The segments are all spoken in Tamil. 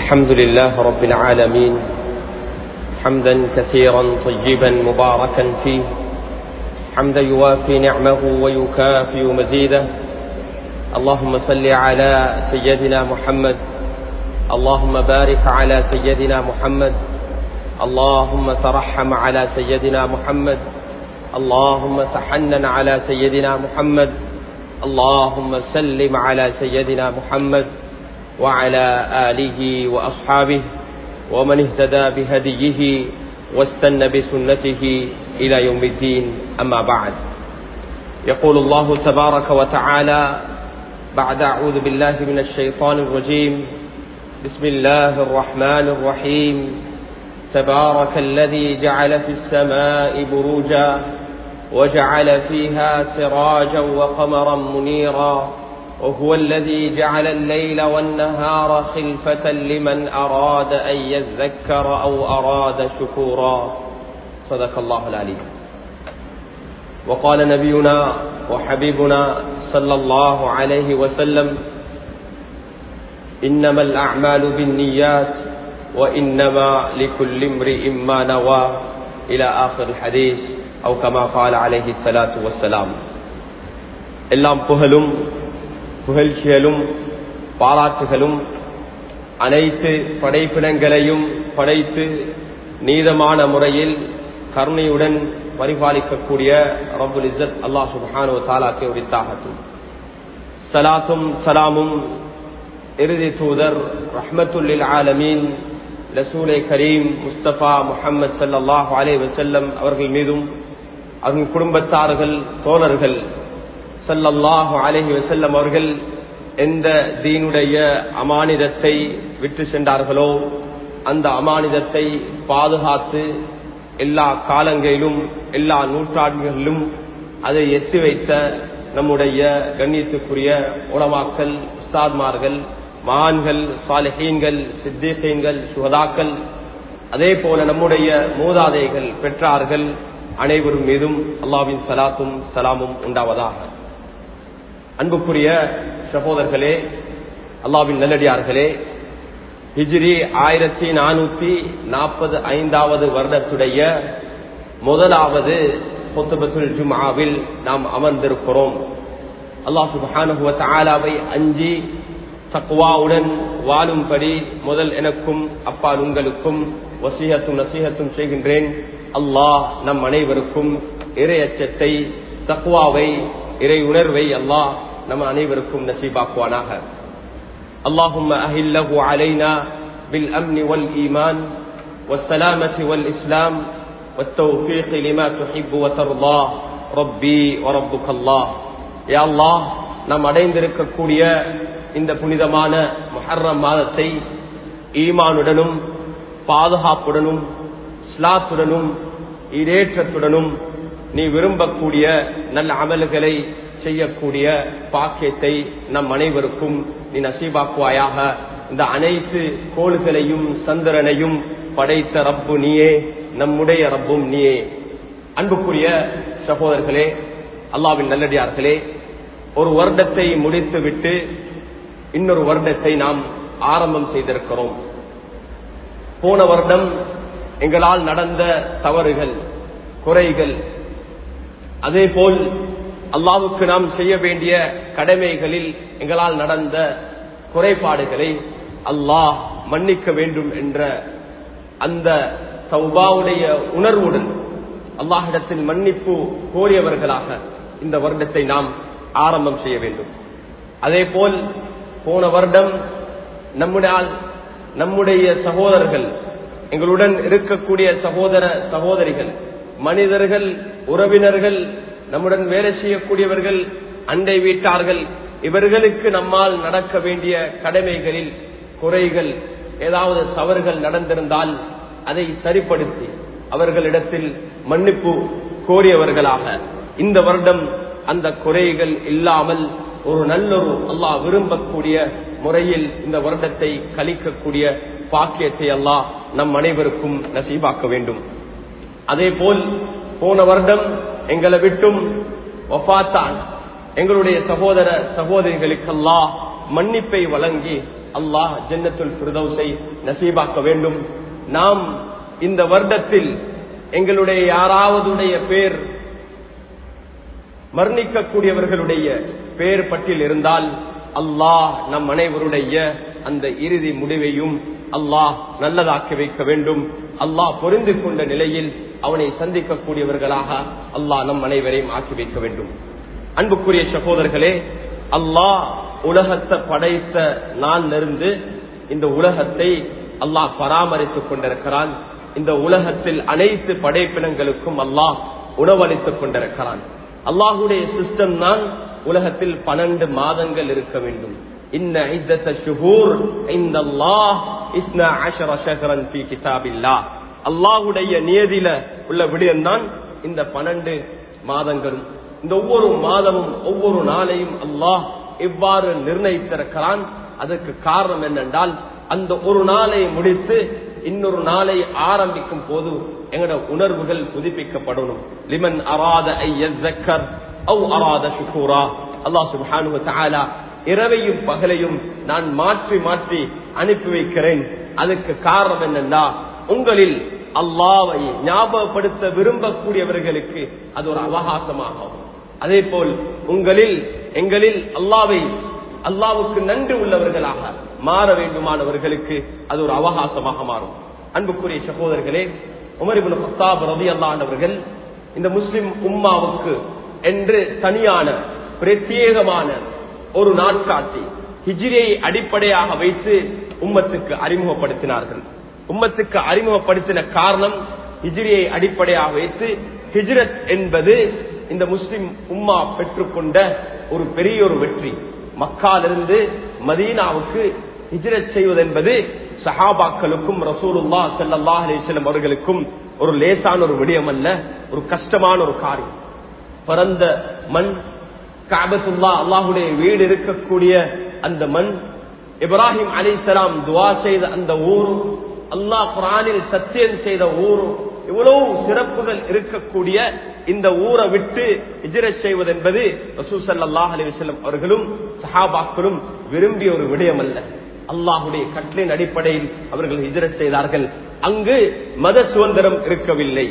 الحمد لله رب العالمين حمدا كثيرا طيبا مباركا فيه حمدا يوافي نعمه ويكافئ مزيده اللهم صل على سيدنا محمد اللهم بارك على سيدنا محمد اللهم ترحم على سيدنا محمد اللهم تحنن على سيدنا محمد اللهم سلم على سيدنا محمد وعلى آله وأصحابه ومن اهتدى بهديه واستنى بسنته إلى يوم الدين أما بعد يقول الله تبارك وتعالى بعد أعوذ بالله من الشيطان الرجيم بسم الله الرحمن الرحيم تبارك الذي جعل في السماء بروجا وجعل فيها سراجا وقمرا منيرا وهو الذي جعل الليل والنهار خلفة لمن أراد أن يذكر أو أراد شكورا صدق الله العليم وقال نبينا وحبيبنا صلى الله عليه وسلم إنما الأعمال بالنيات وإنما لكل امرئ ما نوى إلى آخر الحديث أو كما قال عليه الصلاة والسلام எல்லாம் புகழும் புகழ்ச்சிகளும் பாராட்டுகளும் அனைத்து படைப்பினங்களையும் படைத்து நீதமான முறையில் கருணையுடன் பரிபாலிக்கக்கூடிய ரபுல் இசத் அல்லாஹ் சுபானு தாலாக்கை உரித்தாகட்டும் சலாத்தும் சலாமும் இறுதி தூதர் ரஹ்மத்துல்லில் ஆலமீன் ரசூலை கரீம் முஸ்தபா முஹம்மது சல்லாஹ் அலே வசல்லம் அவர்கள் மீதும் அவர்கள் குடும்பத்தார்கள் தோழர்கள் சல்லல்லாஹு அலஹி வசல்லம் அவர்கள் எந்த தீனுடைய அமானிதத்தை விட்டு சென்றார்களோ அந்த அமானிதத்தை பாதுகாத்து எல்லா காலங்களிலும் எல்லா நூற்றாண்டுகளிலும் அதை எத்தி வைத்த நம்முடைய கண்ணியத்துக்குரிய உலமாக்கல் உஸ்தாத்மார்கள் மகான்கள் சாலிஹீன்கள் சித்திகீன்கள் சுகதாக்கள் அதே போல நம்முடைய மூதாதைகள் பெற்றார்கள் அனைவரும் மீதும் அல்லாவின் சலாத்தும் சலாமும் உண்டாவதாக அன்புக்குரிய சகோதரர்களே அல்லாவின் நல்லடியார்களே ஹிஜ்ரி ஆயிரத்தி நானூத்தி நாற்பது ஐந்தாவது வருடத்துடைய முதலாவது பொத்துபத்துல் ஜுமாவில் நாம் அமர்ந்திருக்கிறோம் அல்லாஹ் சுபானுவத் ஆலாவை அஞ்சி தக்குவாவுடன் வாழும்படி முதல் எனக்கும் அப்பால் உங்களுக்கும் வசீகத்தும் நசீகத்தும் செய்கின்றேன் அல்லாஹ் நம் அனைவருக்கும் இறை அச்சத்தை தக்குவாவை இறை உணர்வை அல்லாஹ் நம் அனைவருக்கும் நசீபாக்குவானாக اللهم أهله علينا بالأمن والإيمان والسلامة والإسلام والتوفيق لما تحب وترضى ربي وربك الله يا الله நாம் அடைந்திருக்கக்கூடிய இந்த புனிதமான முஹர்ரம் மாதத்தை ஈமானுடனும் பாதுகாப்புடனும் ஸ்லாத்துடனும் இடேற்றத்துடனும் நீ விரும்பக்கூடிய நல்ல அமல்களை செய்யக்கூடிய பாக்கியத்தை நம் அனைவருக்கும் நீ நசீபாக்குவாயாக இந்த அனைத்து கோள்களையும் சந்திரனையும் படைத்த ரப்பு நீயே நம்முடைய ரப்பும் நீயே அன்புக்குரிய சகோதரர்களே அல்லாவின் நல்லடியார்களே ஒரு வருடத்தை முடித்துவிட்டு இன்னொரு வருடத்தை நாம் ஆரம்பம் செய்திருக்கிறோம் போன வருடம் எங்களால் நடந்த தவறுகள் குறைகள் அதே போல் அல்லாவுக்கு நாம் செய்ய வேண்டிய கடமைகளில் எங்களால் நடந்த குறைபாடுகளை அல்லாஹ் மன்னிக்க வேண்டும் என்ற அந்த சௌபாவுடைய உணர்வுடன் அல்லாஹிடத்தில் மன்னிப்பு கோரியவர்களாக இந்த வருடத்தை நாம் ஆரம்பம் செய்ய வேண்டும் அதே போல் போன வருடம் நம்முடைய நம்முடைய சகோதரர்கள் எங்களுடன் இருக்கக்கூடிய சகோதர சகோதரிகள் மனிதர்கள் உறவினர்கள் நம்முடன் வேலை செய்யக்கூடியவர்கள் அண்டை வீட்டார்கள் இவர்களுக்கு நம்மால் நடக்க வேண்டிய கடமைகளில் குறைகள் ஏதாவது தவறுகள் நடந்திருந்தால் அதை சரிப்படுத்தி அவர்களிடத்தில் மன்னிப்பு கோரியவர்களாக இந்த வருடம் அந்த குறைகள் இல்லாமல் ஒரு நல்லொரு அல்லாஹ் விரும்பக்கூடிய முறையில் இந்த வருடத்தை கழிக்கக்கூடிய பாக்கியத்தை அல்லாஹ் நம் அனைவருக்கும் நசீபாக்க வேண்டும் அதே போல் போன வருடம் எங்களை விட்டும் ஒஃபாத்தான் எங்களுடைய சகோதர சகோதரிகளுக்கெல்லாம் மன்னிப்பை வழங்கி அல்லாஹ் ஜன்னத்துல் பிரதௌசை நசீபாக்க வேண்டும் நாம் இந்த வருடத்தில் எங்களுடைய யாராவதுடைய பேர் மரணிக்கக்கூடியவர்களுடைய பேர் பட்டியல் இருந்தால் அல்லாஹ் நம் அனைவருடைய அந்த இறுதி முடிவையும் அல்லாஹ் நல்லதாக்கி வைக்க வேண்டும் அல்லாஹ் பொருந்து கொண்ட நிலையில் அவனை சந்திக்கக்கூடியவர்களாக அல்லாஹ் நம் அனைவரையும் ஆக்கி வைக்க வேண்டும் அன்புக்குரிய சகோதரர்களே அல்லாஹ் உலகத்தை படைத்த நாளிலிருந்து இந்த உலகத்தை அல்லாஹ் பராமரித்துக் கொண்டிருக்கிறான் இந்த உலகத்தில் அனைத்து படைப்பினங்களுக்கும் அல்லாஹ் உணவளித்துக் கொண்டிருக்கிறான் அல்லாஹுடைய சிஸ்டம் தான் உலகத்தில் பன்னெண்டு மாதங்கள் இருக்க வேண்டும் இன்ன இத்தத்த ஷுஹூர் இந்த அல்லாஹ் இஸ்னா அஷர ஷஹரன் ஃபி கிதாபில்லா அல்லாஹுடைய நியதியில உள்ள விடயம்தான் இந்த பன்னெண்டு மாதங்களும் இந்த ஒவ்வொரு மாதமும் ஒவ்வொரு நாளையும் அல்லாஹ் எவ்வாறு நிர்ணயித்திருக்கிறான் அதற்கு காரணம் என்னென்றால் அந்த ஒரு நாளை முடித்து இன்னொரு நாளை ஆரம்பிக்கும் போது எங்களோட உணர்வுகள் புதுப்பிக்கப்படணும் லிமன் அராத ஐயக்கர் அவ் அராத சுகூரா அல்லாஹ் சுப்ஹானு தஆலா இரவையும் பகலையும் நான் மாற்றி மாற்றி அனுப்பி வைக்கிறேன் அதுக்கு காரணம் என்னன்னா உங்களில் அல்லாவை ஞாபகப்படுத்த விரும்பக்கூடியவர்களுக்கு அது ஒரு அவகாசமாகும் அதே போல் உங்களில் எங்களில் அல்லாவை அல்லாவுக்கு நன்றி உள்ளவர்களாக மாற வேண்டுமானவர்களுக்கு அது ஒரு அவகாசமாக மாறும் அன்புக்குரிய சகோதரர்களே உமரிபுல் ஹத்தாப் ரவி அல்லாண்டவர்கள் இந்த முஸ்லிம் உம்மாவுக்கு என்று தனியான பிரத்யேகமான ஒரு நாட்காட்டி ஹிஜிரியை அடிப்படையாக வைத்து உம்மத்துக்கு அறிமுகப்படுத்தினார்கள் உம்மத்துக்கு அறிமுகப்படுத்தின காரணம் ஹிஜிரியை அடிப்படையாக வைத்து ஹிஜ்ரத் என்பது இந்த முஸ்லிம் உம்மா பெற்றுக்கொண்ட ஒரு பெரிய ஒரு வெற்றி மக்காலிருந்து மதீனாவுக்கு ஹிஜ்ரத் செய்வது என்பது சஹாபாக்களுக்கும் ரசூலுல்லா சல்லா அலிஸ்லம் அவர்களுக்கும் ஒரு லேசான ஒரு விடயம் அல்ல ஒரு கஷ்டமான ஒரு காரியம் பிறந்த மண் காபத்துல்லா அல்லாஹுடைய வீடு இருக்கக்கூடிய அந்த மண் இப்ராஹிம் அலிசலாம் துவா செய்த அந்த ஊர் அல்லாஹ் குரானில் சத்தியம் செய்த ஊர் இவ்வளவு சிறப்புகள் இருக்கக்கூடிய இந்த ஊரை விட்டு இஜிர செய்வது என்பது ரசூசல்லாஹ் அலிவசல்லம் அவர்களும் சஹாபாக்களும் விரும்பிய ஒரு விடயம் அல்ல அல்லாஹுடைய கட்டளின் அடிப்படையில் அவர்கள் இஜர செய்தார்கள் அங்கு மத சுதந்திரம் இருக்கவில்லை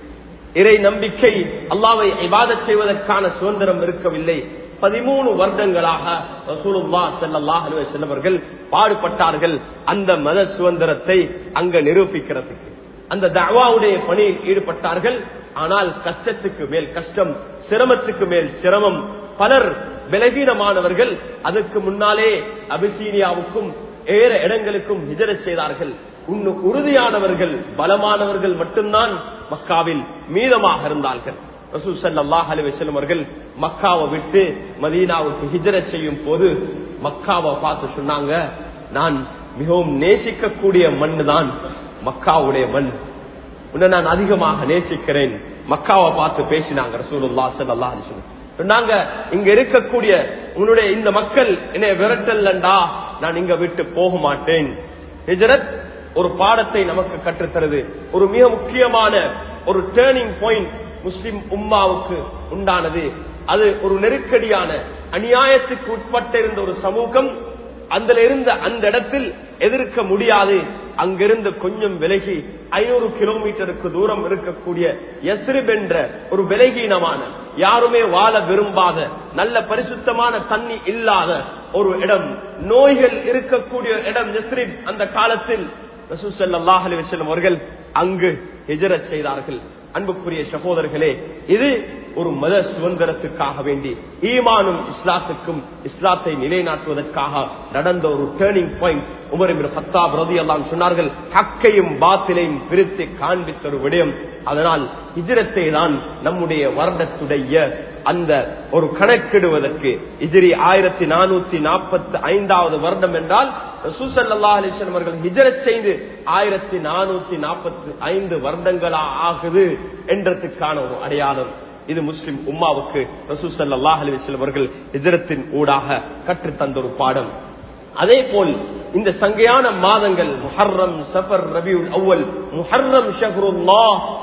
இறை நம்பிக்கை அல்லாவை இபாத செய்வதற்கான சுதந்திரம் இருக்கவில்லை பதிமூணு வருடங்களாக ரசூலுல்லா ஸல்லல்லாஹு அலைஹி வஸல்லம் அவர்கள் பாடுபட்டார்கள் அந்த மத சுதந்திரத்தை அங்க நிரூபிக்கிறதுக்கு அந்த தஅவாவுடைய பணியில் ஈடுபட்டார்கள் ஆனால் கஷ்டத்துக்கு மேல் கஷ்டம் சிரமத்துக்கு மேல் சிரமம் பலர் பலகீனமானவர்கள் அதற்கு முன்னாலே அபிசீனியாவுக்கும் ஏற இடங்களுக்கும் ஹிஜர செய்தார்கள் இன்னும் உறுதியானவர்கள் பலமானவர்கள் மட்டும்தான் மக்காவில் மீதமாக இருந்தார்கள் ரசூல் ஸல்லல்லாஹு அலைஹி வஸல்லம் அவர்கள் மக்காவை விட்டு மதீனாவுக்கு ஹிஜ்ரத் செய்யும் போது மக்காவை பார்த்து சொன்னாங்க நான் மிகவும் நேசிக்கக்கூடிய மண் தான் மக்காவுடைய மண் உன்னை நான் அதிகமாக நேசிக்கிறேன் மக்காவை பார்த்து பேசினாங்க ரசூலுல்லாஹ் ஸல்லல்லாஹு அலைஹி வஸல்லம் சொன்னாங்க இங்க இருக்கக்கூடிய உன்னுடைய இந்த மக்கள் என்னை விரட்டல்லண்டா நான் இங்க விட்டு போக மாட்டேன் ஹிஜ்ரத் ஒரு பாடத்தை நமக்கு கற்றுத்தருது ஒரு மிக முக்கியமான ஒரு டேர்னிங் பாயிண்ட் முஸ்லிம் உம்மாவுக்கு உண்டானது அது ஒரு நெருக்கடியான அநியாயத்துக்கு உட்பட்ட இருந்த ஒரு சமூகம் அதுல இருந்த அந்த இடத்தில் எதிர்க்க முடியாது அங்கிருந்து கொஞ்சம் விலகி ஐநூறு கிலோமீட்டருக்கு தூரம் இருக்கக்கூடிய எஸ்ரிப் என்ற ஒரு விலகீனமான யாருமே வாழ விரும்பாத நல்ல பரிசுத்தமான தண்ணி இல்லாத ஒரு இடம் நோய்கள் இருக்கக்கூடிய இடம் எஸ்ரிப் அந்த காலத்தில் ரசூசல்லாஹ் அலி வசல்லம் அவர்கள் அங்கு ஹிஜரத் செய்தார்கள் அன்புக்குரிய சகோதரர்களே இது ஒரு மத சுதந்திரத்துக்காக வேண்டி ஈமானும் இஸ்லாத்துக்கும் இஸ்லாத்தை நிலைநாட்டுவதற்காக நடந்த ஒரு டேர்னிங் பாயிண்ட் உமரின் பத்தாப் ரதி எல்லாம் சொன்னார்கள் ஹக்கையும் பாத்திலையும் பிரித்து காண்பித்த ஒரு விடயம் அதனால் இஜிரத்தை தான் நம்முடைய வருடத்துடைய அந்த ஒரு கணக்கிடுவதற்கு இஜிரி ஆயிரத்தி நானூத்தி நாற்பத்தி ஐந்தாவது வருடம் என்றால் ரசூசல்லா அலிஸ்லம் அவர்கள் ஹிஜரத் செய்து ஆயிரத்தி நானூத்தி நாற்பத்தி ஐந்து வருடங்களா ஆகுது என்றதுக்கான ஒரு அடையாளம் இது முஸ்லிம் உம்மாவுக்கு ரசூசல்லாஹ் அலிவஸ்லம் அவர்கள் ஹிஜரத்தின் ஊடாக கற்றுத்தந்த ஒரு பாடம் அதே போல் இந்த சங்கையான மாதங்கள் முஹர்ரம் சஃபர் ரபியுல் அவ்வல் முஹர்ரம் ஷஹருல்லா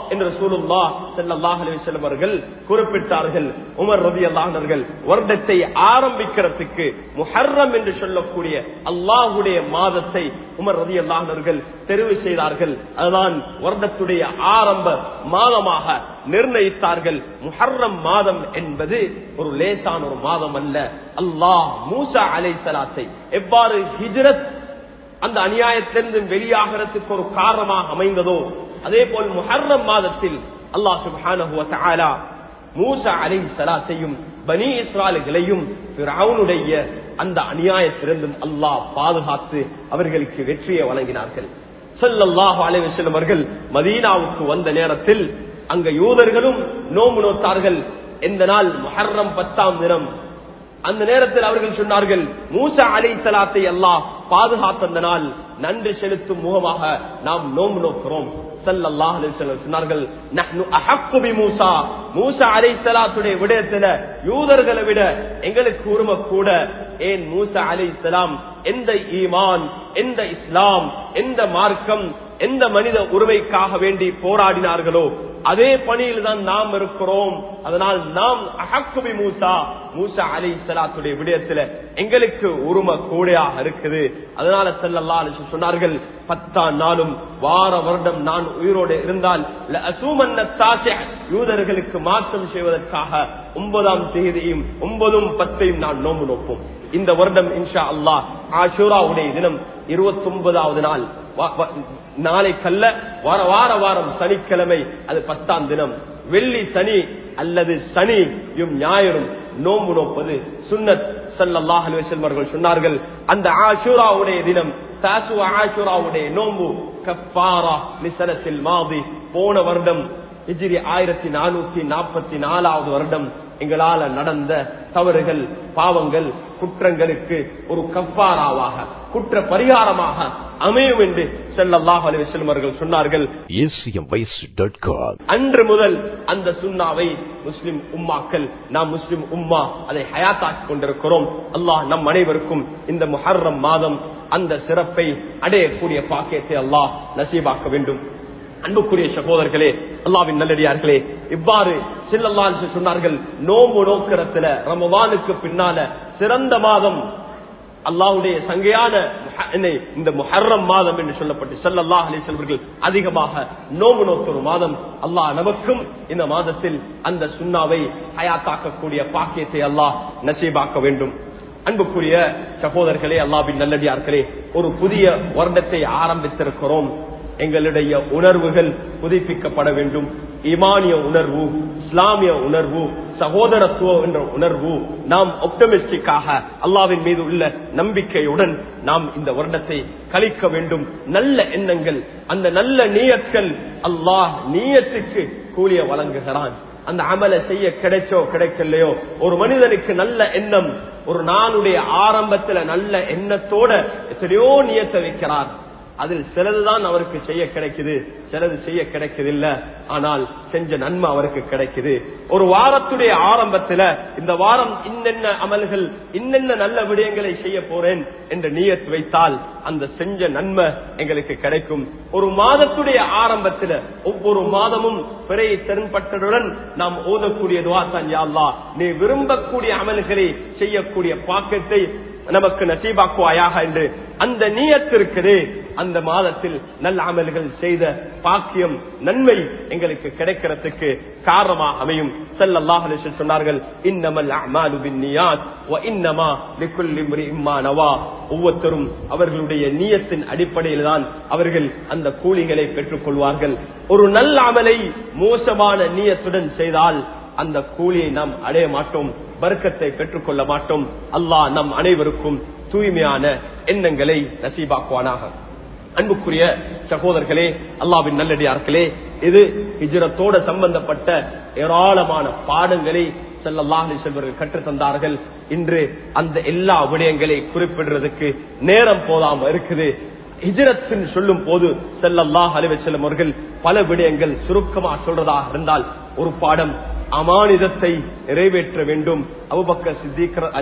என்று சூலுல்லா செல்லல்லாஹ் அலிவசல்லம் அவர்கள் குறிப்பிட்டார்கள் உமர் ரதி அல்லாஹர்கள் வருடத்தை ஆரம்பிக்கிறதுக்கு முஹர்ரம் என்று சொல்லக்கூடிய அல்லாஹுடைய மாதத்தை உமர் ரதி அல்லாஹர்கள் தெரிவு செய்தார்கள் அதுதான் வருடத்துடைய ஆரம்ப மாதமாக நிர்ணயித்தார்கள் முஹர்ரம் மாதம் என்பது ஒரு லேசான ஒரு மாதம் அல்ல அல்லாஹ் மூசா அலை சலாத்தை எவ்வாறு ஹிஜ்ரத் அந்த அநியாயத்திலிருந்து வெளியாகிறதுக்கு ஒரு காரணமாக அமைந்ததோ அதே போல் முஹர்ரம் மாதத்தில் அல்லாஹ் சுபான மூசா அலை சலாத்தையும் பனி இஸ்ராலுகளையும் அவனுடைய அந்த அநியாயத்திலிருந்தும் அல்லாஹ் பாதுகாத்து அவர்களுக்கு வெற்றியை வழங்கினார்கள் சொல்லல்லாஹு அலைவசம் அவர்கள் மதீனாவுக்கு வந்த நேரத்தில் அங்க யூதர்களும் நோம்பு நோத்தார்கள் எந்த நாள் முஹர்ரம் பத்தாம் தினம் அந்த நேரத்தில் அவர்கள் சொன்னார்கள் மூசா அலை சலாத்தை அல்லாஹ் பாதுகாத்த நாள் நன்றி செலுத்தும் முகமாக நாம் நோம்பு நோக்கிறோம் சல்லல்லாஹ் சொன்னார்கள் மூசா மூசா அலை சலாத்துடைய விடயத்துல யூதர்களை விட எங்களுக்கு உரிமை கூட ஏன் மூசா அலை சலாம் எந்த ஈமான் எந்த இஸ்லாம் எந்த மார்க்கம் எந்த மனித உரிமைக்காக வேண்டி போராடினார்களோ அதே பணியில் தான் நாம் இருக்கிறோம் அதனால் நாம் அஹக்குபி மூசா மூசா அலி சலாத்துடைய விடயத்துல எங்களுக்கு உரிமை கூடையாக இருக்குது அதனால செல்லல்லா சொன்னார்கள் பத்தாம் நாளும் வார வருடம் நான் உயிரோடு இருந்தால் யூதர்களுக்கு மாற்றம் செய்வதற்காக ஒன்பதாம் தேதியும் ஒன்பதும் பத்தையும் நான் நோம்பு நோப்போம் இந்த வருடம் இன்ஷா அல்லாஹ் ஆஷூராவுடைய தினம் இருபத்தி ஒன்பதாவது நாள் நாளை கல்ல வார வார வாரம் சனிக்கிழமை அது பத்தாம் தினம் வெள்ளி சனி அல்லது சனியும் ஞாயிறும் நோம்பு நோப்பது சுன்னத் சல்லாஹ் அலுவல்மர்கள் சொன்னார்கள் அந்த ஆஷூராவுடைய தினம் தாசு ஆஷூராவுடைய நோம்பு கப்பாரா நிசனத்தில் மாதி போன வருடம் இஜிரி ஆயிரத்தி நானூத்தி நாற்பத்தி நாலாவது வருடம் எங்களால நடந்த தவறுகள் பாவங்கள் குற்றங்களுக்கு ஒரு கப்பாராவாக குற்ற பரிகாரமாக அமையும் என்று செல்லல்லாஹ் அலிவசல்மர்கள் சொன்னார்கள் அன்று முதல் அந்த சுண்ணாவை முஸ்லிம் உம்மாக்கள் நாம் முஸ்லிம் உம்மா அதை ஹயாத்தாக்கி கொண்டிருக்கிறோம் அல்லாஹ் நம் அனைவருக்கும் இந்த முஹர்ரம் மாதம் அந்த சிறப்பை அடையக்கூடிய பாக்கியத்தை அல்லாஹ் நசீபாக்க வேண்டும் அன்புக்குரிய சகோதரர்களே அல்லாவின் நல்லடியார்களே இவ்வாறு சில்லல்லா சொன்னார்கள் நோம்பு நோக்கிறத்துல ரமவானுக்கு பின்னால சிறந்த மாதம் அல்லாவுடைய சங்கையான இந்த முஹர்ரம் மாதம் என்று சொல்லப்பட்டு செல்லல்லாஹ் அலி செல்வர்கள் அதிகமாக நோம்பு நோக்கிற மாதம் அல்லாஹ் நமக்கும் இந்த மாதத்தில் அந்த சுண்ணாவை ஹயாத்தாக்கக்கூடிய பாக்கியத்தை அல்லாஹ் நசீபாக்க வேண்டும் அன்புக்குரிய சகோதரர்களே அல்லாவின் நல்லடியார்களே ஒரு புதிய வருடத்தை ஆரம்பித்திருக்கிறோம் எங்களுடைய உணர்வுகள் புதுப்பிக்கப்பட வேண்டும் இமானிய உணர்வு இஸ்லாமிய உணர்வு சகோதரத்துவம் என்ற உணர்வு நாம் ஒப்டமிஸ்டிக்காக அல்லாவின் மீது உள்ள நம்பிக்கையுடன் நாம் இந்த வருடத்தை கழிக்க வேண்டும் நல்ல எண்ணங்கள் அந்த நல்ல நீயத்கள் அல்லாஹ் நீயத்துக்கு கூலிய வழங்குகிறான் அந்த அமலை செய்ய கிடைச்சோ கிடைக்கலையோ ஒரு மனிதனுக்கு நல்ல எண்ணம் ஒரு நாளுடைய ஆரம்பத்துல நல்ல எண்ணத்தோட எத்தனையோ நியத்தை வைக்கிறார் அதில் சிலதுதான் அவருக்கு செய்ய கிடைக்குது சிலது செய்ய கிடைக்குதில்ல ஆனால் செஞ்ச நன்மை அவருக்கு கிடைக்குது ஒரு வாரத்துடைய ஆரம்பத்துல இந்த வாரம் இன்னென்ன அமல்கள் இன்னென்ன நல்ல விடயங்களை செய்ய போறேன் என்ற நீயத் வைத்தால் அந்த செஞ்ச நன்மை எங்களுக்கு கிடைக்கும் ஒரு மாதத்துடைய ஆரம்பத்துல ஒவ்வொரு மாதமும் பிறையை தென்பட்டதுடன் நாம் ஓதக்கூடிய துவாத்தான் யாழ்லா நீ விரும்பக்கூடிய அமல்களை செய்யக்கூடிய பாக்கத்தை நமக்கு நசீபாக்குவாயாக என்று அந்த நீயத்திற்குதே அந்த மாதத்தில் நல்ல அமல்கள் செய்த பாக்கியம் நன்மை எங்களுக்கு கிடைக்கிறதுக்கு காரணமாக அமையும் செல்லல்லாஹ் சொன்னார்கள் இன்னமல் அமாலு பின்னியாத் வ இன்னமா லிக்குல்லி இம்ரிஇம் மா நவா ஒவ்வொருத்தரும் அவர்களுடைய நீயத்தின் அடிப்படையில் தான் அவர்கள் அந்த கூலிகளை பெற்றுக் கொள்வார்கள் ஒரு நல்ல அமலை மோசமான நீயத்துடன் செய்தால் அந்த கூலியை நாம் அடைய மாட்டோம் வர்க்கத்தை பெற்றுக் கொள்ள மாட்டோம் அல்லாஹ் நம் அனைவருக்கும் தூய்மையான எண்ணங்களை நசீபாக்குவானாக அன்புக்குரிய சகோதரர்களே அல்லாவின் நல்லடியார்களே இது ஹிஜரத்தோட சம்பந்தப்பட்ட ஏராளமான பாடங்களை செல்லல்லாஹி செல்வர்கள் கற்றுத்தந்தார்கள் இன்று அந்த எல்லா விடயங்களை குறிப்பிடுறதுக்கு நேரம் போதாம இருக்குது ஹிஜரத்தின் சொல்லும் போது செல்லல்லாஹ் அலைவ செல்லும் அவர்கள் பல விடயங்கள் சுருக்கமா சொல்றதாக இருந்தால் ஒரு பாடம் அமானிதத்தை நிறைவேற்ற வேண்டும் அபுபக்க சித்திகர்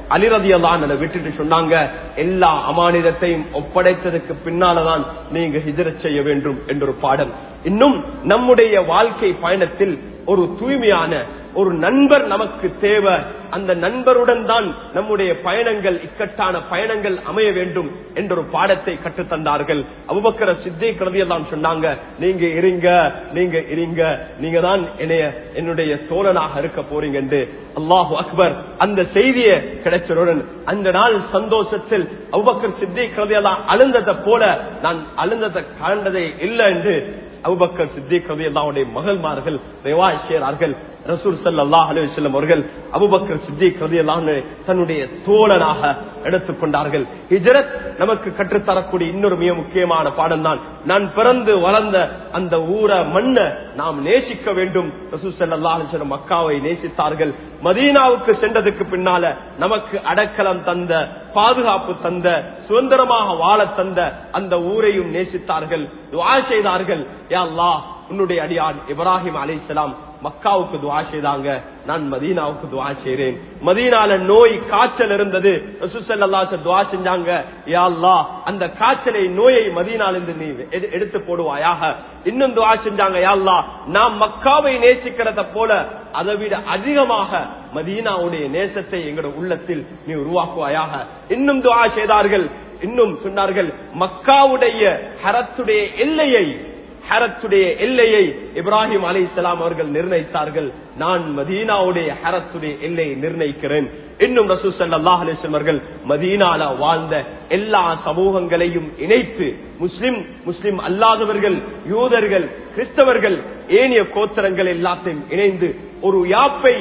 அலிரதியெல்லாம் அதை விட்டுட்டு சொன்னாங்க எல்லா அமானிதத்தையும் ஒப்படைத்ததுக்கு பின்னாலதான் நீங்க ஹிஜரத் செய்ய வேண்டும் என்ற ஒரு பாடம் இன்னும் நம்முடைய வாழ்க்கை பயணத்தில் ஒரு தூய்மையான ஒரு நண்பர் நமக்கு தேவை அந்த நண்பருடன் தான் நம்முடைய பயணங்கள் இக்கட்டான பயணங்கள் அமைய வேண்டும் என்ற ஒரு பாடத்தை கற்றுத்தந்தார்கள் அபுபக்கர சித்தை கருதியெல்லாம் சொன்னாங்க நீங்க இருங்க நீங்க இருங்க நீங்க தான் என்னைய என்னுடைய தோழனாக இருக்க போறீங்க என்று அல்லாஹு அக்பர் அந்த செய்தியை கிடைச்சதுடன் அந்த நாள் சந்தோஷத்தில் அபுபக்கர் சித்தை கருதியெல்லாம் அழுந்ததை போல நான் அழுந்ததை காண்டதே இல்லை என்று அபுபக்கர் சித்திக் ரவி அல்லாவுடைய மகள்மார்கள் ரிவாய் செய்கிறார்கள் ரசூல் சல்லாஹ் அலுவலம் அவர்கள் அபுபக்கர் சித்திக் ரவி அல்லாஹ் தன்னுடைய தோழனாக எடுத்துக்கொண்டார்கள் ஹிஜரத் நமக்கு கற்றுத்தரக்கூடிய இன்னொரு மிக முக்கியமான பாடம் தான் நான் பிறந்து வளர்ந்த அந்த ஊரை மண்ணை நாம் நேசிக்க வேண்டும் ரசூல் சல்லாஹ் அலுவலம் மக்காவை நேசித்தார்கள் மதீனாவுக்கு சென்றதுக்கு பின்னால நமக்கு அடக்கலம் தந்த பாதுகாப்பு தந்த சுதந்திரமாக வாழ தந்த அந்த ஊரையும் நேசித்தார்கள் துவா செய்தார்கள் யா அல்லாஹ் உன்னுடைய அடியான் இப்ராஹிம் அலைசலாம் மக்காவுக்கு துவா செய்தாங்க நான் மதீனாவுக்கு துவா செய்றேன் மதீனால நோய் காய்ச்சல் இருந்தது ரசூசல்லாச துவா செஞ்சாங்க யா அல்லாஹ் அந்த காய்ச்சலை நோயை மதீனாலிருந்து நீ எடு- எடுத்து போடுவாயாக இன்னும் துவா செஞ்சாங்க யா அல்லாஹ் நாம் மக்காவை நேசிக்கிறத போல அதை விட அதிகமாக மதீனாவுடைய நேசத்தை எங்களுடைய உள்ளத்தில் நீ உருவாக்குவாயாக இன்னும் துவா செய்தார்கள் இன்னும் சொன்னார்கள் மக்காவுடைய ஹரத்துடைய எல்லையை ஹரத்துடைய எல்லையை இப்ராஹிம் அலி இஸ்லாம் அவர்கள் நிர்ணயித்தார்கள் நான் மதீனாவுடைய ஹரத்துடைய எல்லையை நிர்ணயிக்கிறேன் இன்னும் ரசூ சல்லாஹ் அலிஸ்லாம் அவர்கள் மதீனால வாழ்ந்த எல்லா சமூகங்களையும் இணைத்து முஸ்லிம் முஸ்லிம் அல்லாதவர்கள் யூதர்கள் கிறிஸ்தவர்கள் ஏனைய கோத்திரங்கள் எல்லாத்தையும் இணைந்து ஒரு யாப்பை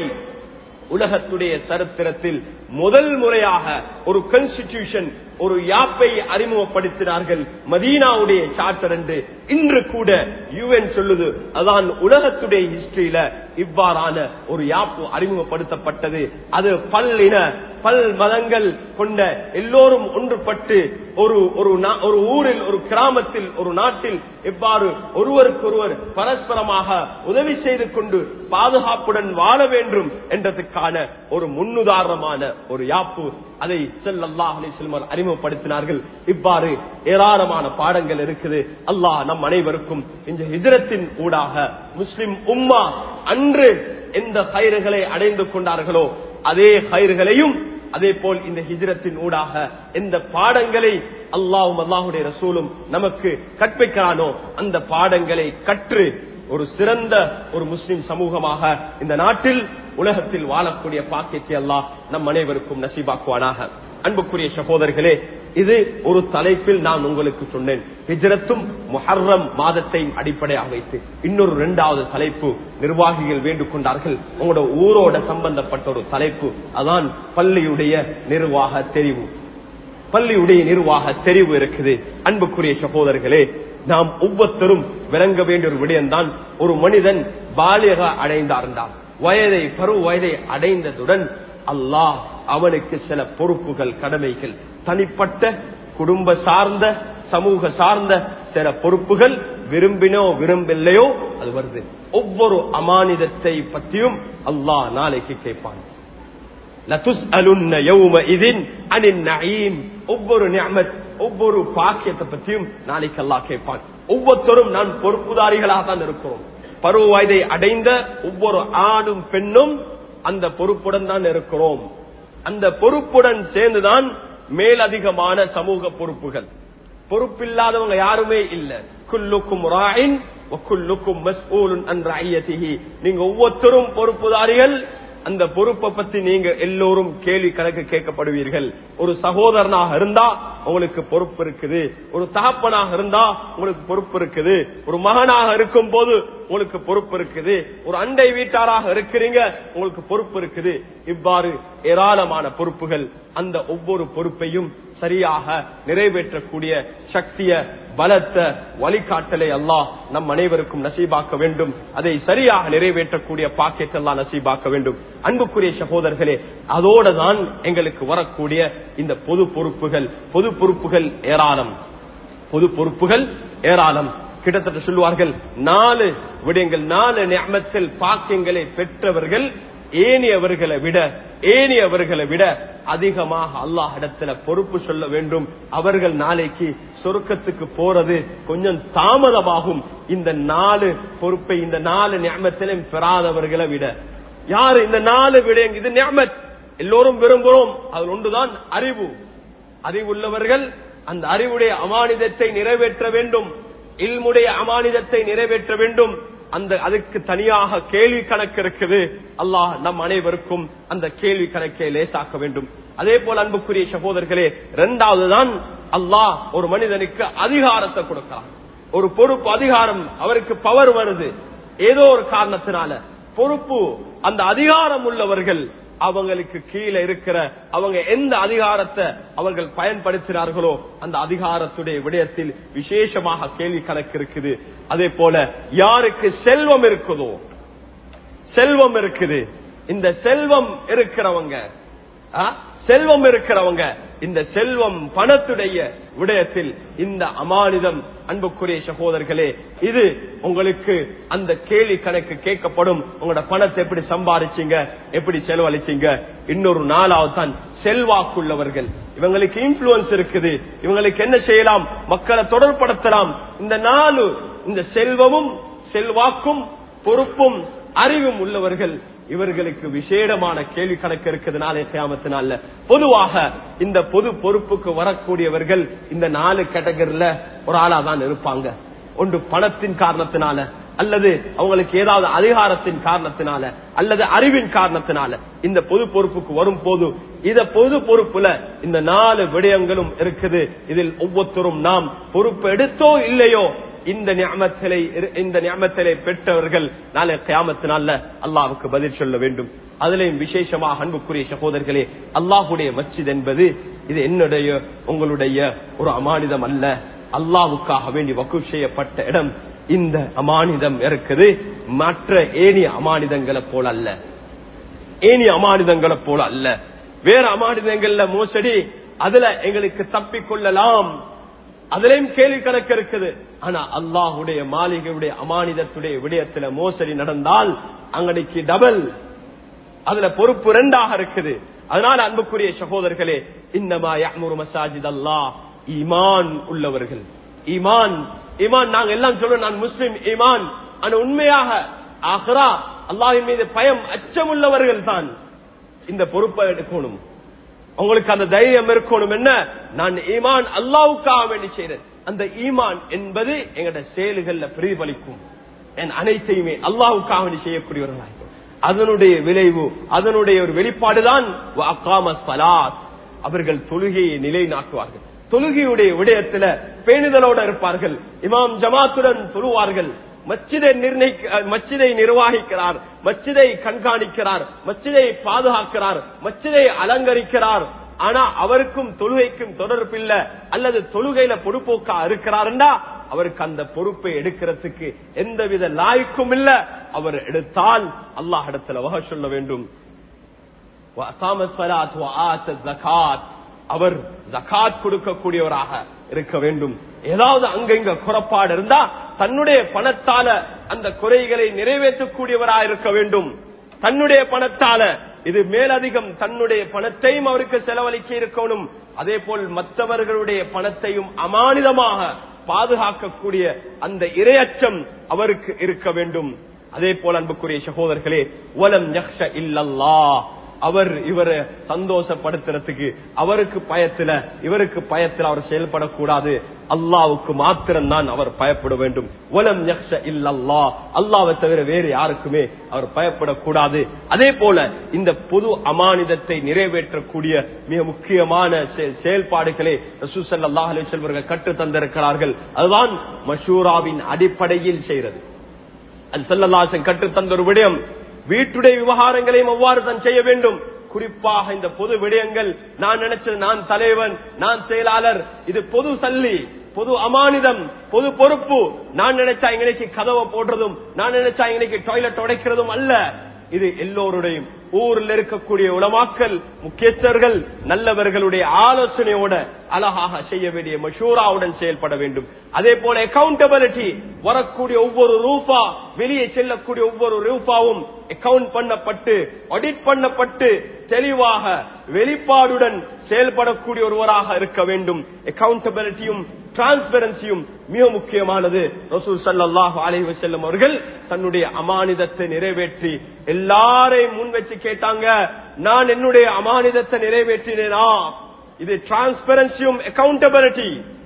உலகத்துடைய சரித்திரத்தில் முதல் முறையாக ஒரு கான்ஸ்டிடியூஷன் ஒரு யாப்பை அறிமுகப்படுத்தினார்கள் மதீனாவுடைய சார்ட்டர் என்று இன்று கூட யுஎன் சொல்லுது அதான் உலகத்துடைய ஹிஸ்டரியில இவ்வாறான ஒரு யாப்பு அறிமுகப்படுத்தப்பட்டது அது பல்லின பல் மதங்கள் கொண்ட எல்லோரும் ஒன்றுபட்டு ஒரு ஒரு நா- ஒரு ஊரில் ஒரு கிராமத்தில் ஒரு நாட்டில் எவ்வாறு ஒருவருக்கொருவர் பரஸ்பரமாக உதவி செய்து கொண்டு பாதுகாப்புடன் வாழ வேண்டும் என்றதுக்கான ஒரு முன்னுதாரணமான ஒரு யாப்பு அதை செல்லல்லாஹ் செல்வர் அறிமுகப்படுத்தினார்கள் இவ்வாறு ஏராளமான பாடங்கள் இருக்குது அல்லாஹ் நம் அனைவருக்கும் இந்த ஹிஜரத்தின் ஊடாக முஸ்லிம் உம்மா அன்று எந்த கயிறுகளை அடைந்து கொண்டார்களோ அதே கயிறுகளையும் அதே போல் இந்த ஹிஜரத்தின் ஊடாக எந்த பாடங்களை அல்லாஹும் அல்லாஹுடைய ரசூலும் நமக்கு கற்பிக்கிறானோ அந்த பாடங்களை கற்று ஒரு சிறந்த ஒரு முஸ்லிம் சமூகமாக இந்த நாட்டில் உலகத்தில் வாழக்கூடிய பாக்கியத்தை அல்லாஹ் நம் அனைவருக்கும் நசீபாக்குவானாக அன்புக்குரிய சகோதரர்களே இது ஒரு தலைப்பில் நான் உங்களுக்கு சொன்னேன் ஹிஜ்ரத்தும் முஹர்ரம் மாதத்தையும் அடிப்படையாக வைத்து இன்னொரு இரண்டாவது தலைப்பு நிர்வாகிகள் வேண்டுக் கொண்டார்கள் உங்களோட ஊரோட சம்பந்தப்பட்ட ஒரு தலைப்பு அதான் பள்ளியுடைய நிர்வாக தெரிவு பள்ளியுடைய நிர்வாக தெரிவு இருக்குது அன்புக்குரிய சகோதரர்களே நாம் ஒவ்வொருத்தரும் விளங்க வேண்டிய ஒரு விடயம்தான் ஒரு மனிதன் பாலியக அடைந்தார்ந்தான் வயதை பருவ வயதை அடைந்ததுடன் அல்லாஹ் அவனுக்கு சில பொறுப்புகள் கடமைகள் தனிப்பட்ட குடும்ப சார்ந்த சமூக சார்ந்த சில பொறுப்புகள் விரும்பினோ விரும்பில்லையோ அது வருது ஒவ்வொரு அமானிதத்தை பற்றியும் அல்லாஹ் நாளைக்கு கேட்பான் லதுஸ்அலுன்ன யௌமஇதின் அனின் நஈம் ஒவ்வொரு நிஅமத் ஒவ்வொரு பாக்கியத்தை பற்றியும் நாளைக்கு அல்லாஹ் கேட்பான் ஒவ்வொருத்தரும் நான் பொறுப்புதாரிகளாக தான் இருக்கிறோம் பருவ வயதை அடைந்த ஒவ்வொரு ஆணும் பெண்ணும் அந்த பொறுப்புடன் தான் இருக்கிறோம் அந்த பொறுப்புடன் சேர்ந்துதான் மேலதிகமான சமூக பொறுப்புகள் பொறுப்பில்லாதவங்க யாருமே இல்ல குல்லுக்கும் ராயின் குல்லுக்கும் மஸ்ஊலுன் அன் ரஅய்யதிஹி நீங்க ஒவ்வொருத்தரும் பொறுப்புதாரிகள் அந்த பொறுப்பை பத்தி நீங்க எல்லோரும் கேள்வி கணக்கு கேட்கப்படுவீர்கள் ஒரு சகோதரனாக இருந்தா உங்களுக்கு பொறுப்பு இருக்குது ஒரு தகப்பனாக இருந்தா உங்களுக்கு பொறுப்பு இருக்குது ஒரு மகனாக இருக்கும் போது உங்களுக்கு பொறுப்பு இருக்குது ஒரு அண்டை வீட்டாராக இருக்கிறீங்க உங்களுக்கு பொறுப்பு இருக்குது இவ்வாறு ஏராளமான பொறுப்புகள் அந்த ஒவ்வொரு பொறுப்பையும் சரியாக நிறைவேற்றக்கூடிய சக்திய பலத்த வழிகாட்டலை அல்லாஹ் நம் அனைவருக்கும் நசீபாக்க வேண்டும் அதை சரியாக நிறைவேற்றக்கூடிய பாக்கியத்தை எல்லாம் நசீபாக்க வேண்டும் அன்புக்குரிய சகோதரர்களே அதோட தான் எங்களுக்கு வரக்கூடிய இந்த பொது பொறுப்புகள் பொது பொறுப்புகள் ஏராளம் பொது பொறுப்புகள் ஏராளம் கிட்டத்தட்ட சொல்லுவார்கள் நாலு விடயங்கள் நாலு நியமத்தில் பாக்கியங்களை பெற்றவர்கள் ஏனியவர்களை விட ஏனியவர்களை விட அதிகமாக அல்லாஹ் இடத்துல பொறுப்பு சொல்ல வேண்டும் அவர்கள் நாளைக்கு சொருக்கத்துக்கு போறது கொஞ்சம் தாமதமாகும் இந்த நாலு பொறுப்பை இந்த நாலு ஞாபகத்திலும் பெறாதவர்களை விட யாரு இந்த நாலு விட இது ஞாபத் எல்லோரும் விரும்புகிறோம் அதில் ஒன்றுதான் அறிவு அறிவுள்ளவர்கள் அந்த அறிவுடைய அமானிதத்தை நிறைவேற்ற வேண்டும் இல்முடைய அமானிதத்தை நிறைவேற்ற வேண்டும் அந்த அதுக்கு தனியாக கேள்வி கணக்கு இருக்குது அல்லாஹ் நம் அனைவருக்கும் அந்த கேள்வி கணக்கை லேசாக்க வேண்டும் அதே போல அன்புக்குரிய சகோதரர்களே இரண்டாவது தான் அல்லாஹ் ஒரு மனிதனுக்கு அதிகாரத்தை கொடுக்கலாம் ஒரு பொறுப்பு அதிகாரம் அவருக்கு பவர் வருது ஏதோ ஒரு காரணத்தினால பொறுப்பு அந்த அதிகாரம் உள்ளவர்கள் அவங்களுக்கு கீழே இருக்கிற அவங்க எந்த அதிகாரத்தை அவர்கள் பயன்படுத்தினார்களோ அந்த அதிகாரத்துடைய விடயத்தில் விசேஷமாக கேள்வி கணக்கு இருக்குது அதே போல யாருக்கு செல்வம் இருக்குதோ செல்வம் இருக்குது இந்த செல்வம் இருக்கிறவங்க ஆ, செல்வம் இருக்கிறவங்க இந்த செல்வம் பணத்துடைய விடயத்தில் இந்த அமானிதம் அன்புக்குரிய சகோதரர்களே இது உங்களுக்கு அந்த கேள்வி கணக்கு கேட்கப்படும் உங்களோட பணத்தை எப்படி சம்பாதிச்சீங்க எப்படி செலவழிச்சீங்க இன்னொரு நாளாவது தான் செல்வாக்குள்ளவர்கள் இவங்களுக்கு இன்ஃபுளுன்ஸ் இருக்குது இவங்களுக்கு என்ன செய்யலாம் மக்களை தொடர்படுத்தலாம் இந்த நாலு இந்த செல்வமும் செல்வாக்கும் பொறுப்பும் அறிவும் உள்ளவர்கள் இவர்களுக்கு விசேடமான கேள்வி கணக்கு இருக்கிறதுனாலே கியாமத்தினால பொதுவாக இந்த பொது பொறுப்புக்கு வரக்கூடியவர்கள் இந்த நாலு கேட்டகரியில ஒரு ஆளா தான் இருப்பாங்க ஒன்று பணத்தின் காரணத்தினால அல்லது அவங்களுக்கு ஏதாவது அதிகாரத்தின் காரணத்தினால அல்லது அறிவின் காரணத்தினால இந்த பொது பொறுப்புக்கு வரும் போது இத பொது பொறுப்புல இந்த நாலு விடயங்களும் இருக்குது இதில் ஒவ்வொருத்தரும் நாம் பொறுப்பு எடுத்தோ இல்லையோ இந்த ஞாபகத்திலே இந்த ஞாபகத்திலே பெற்றவர்கள் நாளை கியாமத்தினால அல்லாவுக்கு பதில் சொல்ல வேண்டும் அதிலையும் விசேஷமாக அன்புக்குரிய சகோதரர்களே அல்லாஹுடைய மஸ்ஜித் என்பது இது என்னுடைய உங்களுடைய ஒரு அமானிதம் அல்ல அல்லாவுக்காக வேண்டி வக்கு செய்யப்பட்ட இடம் இந்த அமானிதம் இருக்குது மற்ற ஏனிய அமானிதங்களை போல அல்ல ஏனிய அமானிதங்களை போல அல்ல வேற அமானிதங்கள்ல மோசடி அதுல எங்களுக்கு தப்பிக்கொள்ளலாம் அதுலயும் கேள்வி கணக்கு இருக்குது ஆனா அல்லாஹுடைய மாளிகையுடைய அமானிதத்துடைய விடயத்துல மோசடி நடந்தால் அங்கனைக்கு டபுள் அதுல பொறுப்பு ரெண்டாக இருக்குது அதனால அன்புக்குரிய சகோதரர்களே இன்னமா யமுரு மசாஜித் அல்லாஹ் ஈமான் உள்ளவர்கள் ஈமான் ஈமான் நாங்க எல்லாம் சொல்றோம் நான் முஸ்லிம் ஈமான் ஆனா உண்மையாக ஆஹ்ரா அல்லாஹின் மீது பயம் அச்சம் உள்ளவர்கள் தான் இந்த பொறுப்பை எடுக்கணும் உங்களுக்கு அந்த தைரியம் இருக்கணும் என்ன நான் ஈமான் அல்லாவுக்காக வேண்டி செய்யறேன் அந்த ஈமான் என்பது எங்கட செயல்கள்ல பிரதிபலிக்கும் என் அனைத்தையுமே அல்லாவுக்காக வேண்டி செய்யக்கூடியவர்களாக அதனுடைய விளைவு அதனுடைய ஒரு வெளிப்பாடுதான் அவர்கள் தொழுகையை நிலைநாட்டுவார்கள் தொழுகையுடைய விடயத்துல பேணுதலோட இருப்பார்கள் இமாம் ஜமாத்துடன் தொழுவார்கள் மச்சிதை நிர்ணயிக்க மச்சிதை நிர்வாகிக்கிறார் மச்சிதை கண்காணிக்கிறார் மச்சிதை பாதுகாக்கிறார் மச்சிதை அலங்கரிக்கிறார் ஆனா அவருக்கும் தொழுகைக்கும் தொடர்பில்லை அல்லது தொழுகையில பொறுப்போக்கா இருக்கிறாருண்டா அவருக்கு அந்த பொறுப்பை எடுக்கிறதுக்கு எந்தவித லாய்க்கும் இல்ல அவர் எடுத்தால் அல்லாஹ் இடத்துல வக சொல்ல வேண்டும் அவர் ஜகாத் கொடுக்கக்கூடியவராக இருக்க வேண்டும் ஏதாவது அங்கங்க குறைபாடு இருந்தா தன்னுடைய பணத்தால அந்த குறைகளை நிறைவேற்றக்கூடியவராக இருக்க வேண்டும் தன்னுடைய பணத்தால இது மேலதிகம் தன்னுடைய பணத்தையும் அவருக்கு செலவழிக்க இருக்கணும் அதே போல் மற்றவர்களுடைய பணத்தையும் அமானிதமாக பாதுகாக்கக்கூடிய அந்த இரையச்சம் அவருக்கு இருக்க வேண்டும் அதே போல அன்புக்குரிய சகோதரர்களே ஒலம் யக்ஷ இல்லல்லா அவர் இவரை சந்தோஷப்படுத்துறதுக்கு அவருக்கு பயத்துல இவருக்கு பயத்தில் அவர் செயல்படக்கூடாது அல்லாவுக்கு மாத்திரம்தான் அவர் பயப்பட வேண்டும் ஒலம் யக்ஷ இல்லல்லா அல்லாவை தவிர வேறு யாருக்குமே அவர் பயப்படக்கூடாது அதே போல இந்த பொது அமானிதத்தை நிறைவேற்றக்கூடிய மிக முக்கியமான செயல்பாடுகளை ரசூசல்லா அலி செல்வர்கள் கற்று தந்திருக்கிறார்கள் அதுதான் மஷூராவின் அடிப்படையில் செய்யறது அது செல்லல்லாசன் கற்று தந்த ஒரு விடயம் வீட்டுடைய விவகாரங்களையும் அவ்வாறு தான் செய்ய வேண்டும் குறிப்பாக இந்த பொது விடயங்கள் நான் நினைச்சது நான் தலைவன் நான் செயலாளர் இது பொது சல்லி பொது அமானிதம் பொது பொறுப்பு நான் நினைச்சா இன்னைக்கு கதவை போடுறதும் நான் நினைச்சா இன்னைக்கு டாய்லெட் உடைக்கிறதும் அல்ல இது எல்லோருடையும் ஊரில் இருக்கக்கூடிய உலமாக்கல் முக்கியஸ்தர்கள் நல்லவர்களுடைய ஆலோசனையோட அழகாக செய்ய வேண்டிய மஷூராவுடன் செயல்பட வேண்டும் அதே போல அக்கௌண்டபிலிட்டி வரக்கூடிய ஒவ்வொரு ரூபா வெளியே செல்லக்கூடிய ஒவ்வொரு ரூபாவும் அக்கவுண்ட் பண்ணப்பட்டு ஆடிட் பண்ணப்பட்டு தெளிவாக வெளிப்பாடுடன் செயல்படக்கூடிய ஒருவராக இருக்க வேண்டும் அக்கௌண்டபிலிட்டியும் டிரான்ஸ்பரன்சியும் மிக முக்கியமானது ரசூல் சல்லாஹ் அலைஹி வஸல்லம் அவர்கள் தன்னுடைய அமானிதத்தை நிறைவேற்றி எல்லாரையும் முன் வச்சு கேட்டாங்க நான் என்னுடைய அமானிதத்தை நிறைவேற்றினேனா இது டிரான்ஸ்பரன்சியும் அக்கௌண்டபிலிட்டி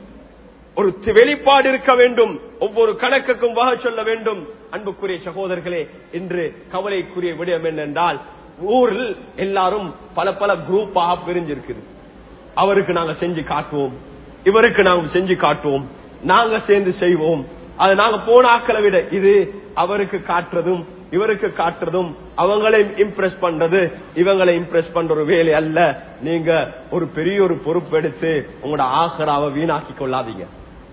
ஒரு வெளிப்பாடு இருக்க வேண்டும் ஒவ்வொரு கணக்குக்கும் வகை சொல்ல வேண்டும் அன்புக்குரிய சகோதரர்களே இன்று கவலைக்குரிய விடயம் என்னென்றால் ஊரில் எல்லாரும் பல பல குரூப்பாக பிரிஞ்சிருக்குது அவருக்கு நாங்க செஞ்சு காட்டுவோம் இவருக்கு நாங்க செஞ்சு காட்டுவோம் நாங்க சேர்ந்து செய்வோம் அது நாங்க போன ஆக்களை விட இது அவருக்கு காட்டுறதும் இவருக்கு காட்டுறதும் அவங்களை இம்ப்ரெஸ் பண்றது இவங்களை இம்ப்ரெஸ் பண்ற ஒரு வேலை அல்ல நீங்க ஒரு பெரிய ஒரு பொறுப்பு எடுத்து உங்களோட ஆகராவை வீணாக்கி கொள்ளாதீங்க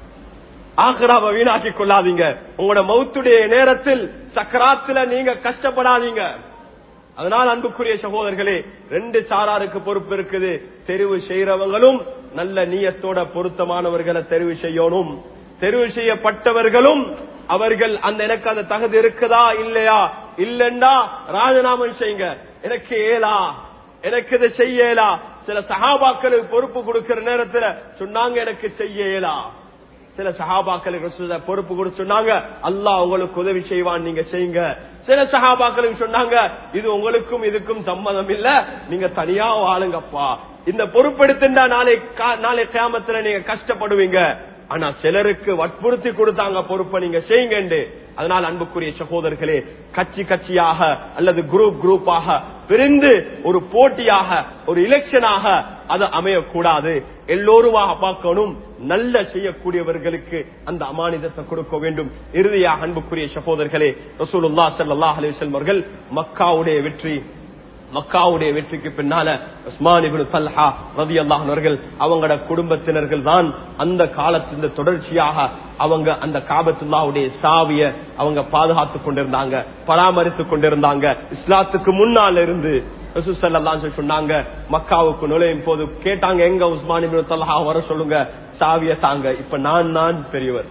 ஆகராவை வீணாக்கி கொள்ளாதீங்க உங்களோட மௌத்துடைய நேரத்தில் சக்கராத்துல நீங்க கஷ்டப்படாதீங்க அதனால் அன்புக்குரிய சகோதரர்களே ரெண்டு சாராருக்கு பொறுப்பு இருக்குது தெரிவு செய்யறவங்களும் நல்ல நீயத்தோட பொருத்தமானவர்களை தெரிவு செய்யணும் தெரிவு செய்யப்பட்டவர்களும் அவர்கள் அந்த எனக்கு அந்த தகுதி இருக்குதா இல்லையா இல்லண்டா ராஜினாமம் செய்யுங்க எனக்கு ஏலா எனக்கு இதை செய்ய இயலா சில சகாபாக்களுக்கு பொறுப்பு கொடுக்கிற நேரத்துல சொன்னாங்க எனக்கு செய்ய இயலா சில சகாபாக்களுக்கு பொறுப்பு கொடுத்து சொன்னாங்க அல்லாஹ் உங்களுக்கு உதவி செய்வான் நீங்க செய்யுங்க சில சகாபாக்களுக்கு சொன்னாங்க இது உங்களுக்கும் இதுக்கும் சம்மதம் இல்ல நீங்க தனியா வாழுங்கப்பா இந்த பொறுப்பெடுத்துட்டா நாளை நாளை கிராமத்துல நீங்க கஷ்டப்படுவீங்க ஆனா சிலருக்கு வற்புறுத்தி கொடுத்தாங்க பொறுப்பை நீங்க செய்யுங்க அதனால் அன்புக்குரிய சகோதரர்களே கட்சி கட்சியாக அல்லது குரூப் குரூப்பாக பிரிந்து ஒரு போட்டியாக ஒரு எலெக்ஷனாக அது அமையக்கூடாது எல்லோருமாக பார்க்கணும் நல்ல செய்யக்கூடியவர்களுக்கு அந்த அமானிதத்தை கொடுக்க வேண்டும் இறுதியாக அன்புக்குரிய சகோதரர்களே ரசூலுல்லா சல்லாஹ் அலிவசல்லம் அவர்கள் மக்காவுடைய வெற்றி மக்காவுடைய வெற்றிக்கு பின்னால உஸ்மான் இப்னு தல்ஹா ரலியல்லாஹு அவர்கள் அவங்களோட குடும்பத்தினர்கள் தான் அந்த காலத்தின் தொடர்ச்சியாக அவங்க அந்த காபத்துல்லாவுடைய சாவிய அவங்க பாதுகாத்து கொண்டிருந்தாங்க பராமரித்து கொண்டிருந்தாங்க இஸ்லாத்துக்கு முன்னால இருந்து சொன்னாங்க மக்காவுக்கு நுழையும் போது கேட்டாங்க எங்க உஸ்மான் இப்னு தல்ஹா வர சொல்லுங்க சாவிய தாங்க இப்ப நான் நான் பெரியவர்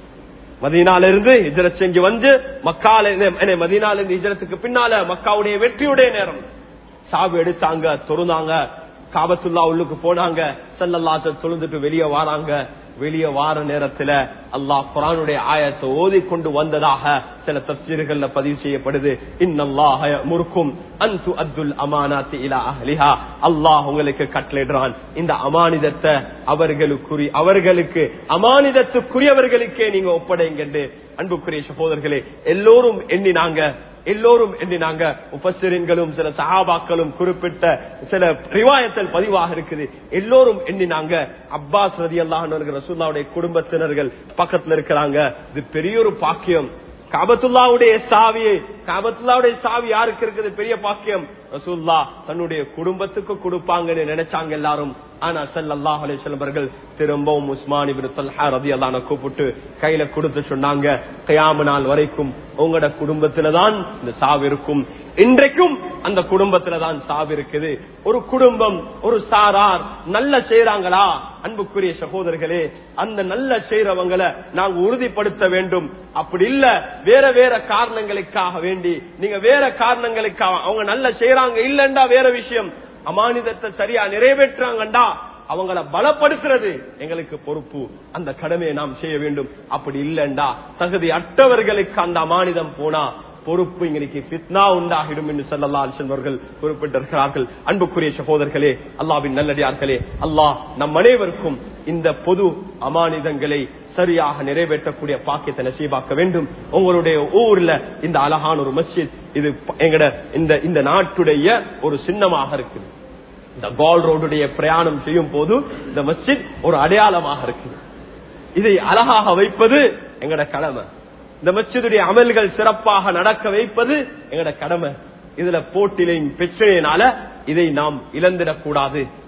மதீனால இருந்து ஹிஜரத் செஞ்சு வந்து மக்கால மதீனால இருந்து ஹிஜரத்துக்கு பின்னால மக்காவுடைய வெற்றியுடைய நேரம் சாவு எடுத்தாங்க தொழுந்தாங்க காபத்துல்லா உள்ளுக்கு போனாங்க செல்லல்லாத்த தொழுந்துட்டு வெளியே வாராங்க வெளியே வார நேரத்துல அல்லாஹ் குரானுடைய ஆயத்தை ஓதி கொண்டு வந்ததாக சில தப்சீர்கள்ல பதிவு செய்யப்படுது இன்னல்லாஹ முறுக்கும் அன்து அப்துல் அமானாத்தி இலா அஹ்லிஹா அல்லாஹ் உங்களுக்கு கட்டளிடுறான் இந்த அமானிதத்தை அவர்களுக்குரிய அவர்களுக்கு அமானிதத்துக்குரியவர்களுக்கே நீங்க ஒப்படைங்க அன்புக்குரிய சகோதரர்களே எல்லோரும் எண்ணினாங்க எல்லோரும் எண்ணினாங்க உபஸ்தரின்களும் சில சஹாபாக்களும் குறிப்பிட்ட சில ரிவாயத்தில் பதிவாக இருக்குது எல்லோரும் எண்ணினாங்க அப்பாஸ் ரதி அல்லாஹ் ரசூல்லாவுடைய குடும்பத்தினர்கள் பக்கத்துல இருக்கிறாங்க இது பெரிய ஒரு பாக்கியம் காபத்துல்லாவுடைய சாவியை காபத்துல்லாவுடைய சாவி யாருக்கு இருக்குது பெரிய பாக்கியம் ரசூல்லா தன்னுடைய குடும்பத்துக்கு கொடுப்பாங்கன்னு நினைச்சாங்க எல்லாரும் ஆனா சல்லாஹ் அலிஸ்வர்கள் திரும்பவும் உஸ்மான் இபின் தல்ஹா ரதி அல்லான கூப்பிட்டு கையில கொடுத்து சொன்னாங்க கயாம நாள் வரைக்கும் உங்களோட குடும்பத்துலதான் இந்த சாவு இருக்கும் இன்றைக்கும் அந்த குடும்பத்துல தான் சாவு இருக்குது ஒரு குடும்பம் ஒரு சாரார் நல்ல செய்யறாங்களா அன்புக்குரிய சகோதரர்களே அந்த நல்ல செய்யறவங்களை நாங்க உறுதிப்படுத்த வேண்டும் அப்படி இல்ல வேற வேற காரணங்களுக்காக வேண்டி நீங்க வேற காரணங்களுக்காக அவங்க நல்ல செய்யறாங்க இல்லண்டா வேற விஷயம் அமானிதத்தை சரியா நிறைவேற்றாங்கண்டா அவங்கள பலப்படுத்துறது எங்களுக்கு பொறுப்பு அந்த கடமையை நாம் செய்ய வேண்டும் அப்படி இல்லண்டா தகுதி அற்றவர்களுக்கு அந்த அமானிதம் போனா பொறுப்பு இன்னைக்கு பித்னா உண்டாகிடும் என்று சொல்லல்லா செல்வர்கள் குறிப்பிட்டிருக்கிறார்கள் அன்புக்குரிய சகோதரர்களே அல்லாவின் நல்லடியார்களே அல்லாஹ் நம் அனைவருக்கும் இந்த பொது அமானிதங்களை சரியாக நிறைவேற்றக்கூடிய பாக்கியத்தை நசீபாக்க வேண்டும் உங்களுடைய ஊர்ல இந்த அழகான ஒரு மஸ்ஜித் இது எங்கட இந்த இந்த நாட்டுடைய ஒரு சின்னமாக இருக்குது இந்த கால் ரோடுடைய பிரயாணம் செய்யும் போது இந்த மஸ்ஜித் ஒரு அடையாளமாக இருக்குது இதை அழகாக வைப்பது எங்கட கடமை இந்த மஸ்ஜிதுடைய அமல்கள் சிறப்பாக நடக்க வைப்பது எங்கட கடமை இதுல போட்டிலையும் பிரச்சனையினால இதை நாம் இழந்திடக்கூடாது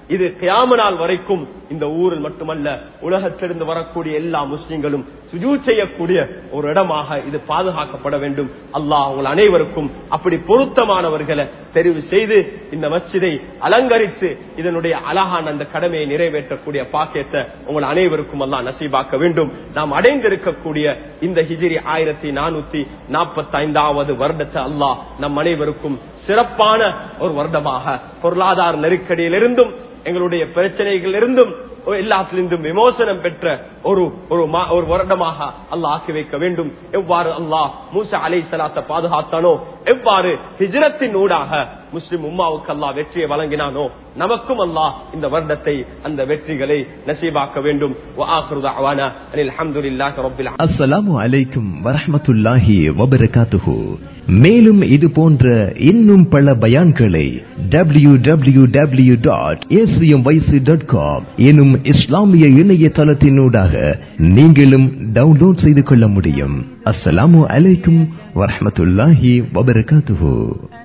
இது கியாம நாள் வரைக்கும் இந்த ஊரில் மட்டுமல்ல உலகத்திலிருந்து வரக்கூடிய எல்லா முஸ்லிம்களும் சுஜூ செய்யக்கூடிய ஒரு இடமாக இது பாதுகாக்கப்பட வேண்டும் அல்லாஹ் உங்கள் அனைவருக்கும் அப்படி பொருத்தமானவர்களை தெரிவு செய்து இந்த மஸ்ஜிதை அலங்கரித்து இதனுடைய அழகான அந்த கடமையை நிறைவேற்றக்கூடிய பாக்கியத்தை உங்கள் அனைவருக்கும் அல்லாஹ் நசீபாக்க வேண்டும் நாம் அடைந்திருக்கக்கூடிய இந்த ஹிஜிரி ஆயிரத்தி நானூத்தி நாற்பத்தி ஐந்தாவது வருடத்தை அல்லாஹ் நம் அனைவருக்கும் சிறப்பான ஒரு வருடமாக பொருளாதார நெருக்கடியிலிருந்தும் எங்களுடைய பிரச்சனைகள் இருந்தும் எல்லாத்திலிருந்தும் விமோசனம் பெற்ற ஒரு ஒரு மா- ஒரு வருடமாக அல்லாஹ் ஆக்கி வைக்க வேண்டும் எவ்வாறு அல்லாஹ் மூசா அலை சலாத்தை பாதுகாத்தானோ எவ்வாறு ஹிஜ்ரத்தின் ஊடாக முஸ்லிம் உம்மாவுக்கு அல்லாஹ் வெற்றியை வழங்கினானோ நமக்கும் அல்லாஹ் இந்த வருடத்தை அந்த வெற்றிகளை நசீபாக்க வேண்டும் وآخر دعوانا أن الحمد لله رب العالمين அஸ்ஸலாமு அலைக்கும் வரஹ்மத்துல்லாஹி வபரகாத்துஹு மேலும் இது போன்ற இன்னும் பல பயான்களை W W W dot dot com எனும் இஸ்லாமிய இணையதளத்தினூடாக நீங்களும் டவுன்லோட் செய்து கொள்ள முடியும் அஸ்ஸலாமு அலைக்கும் வரஹ்மத்துல்லாஹி வபரகாத்துஹு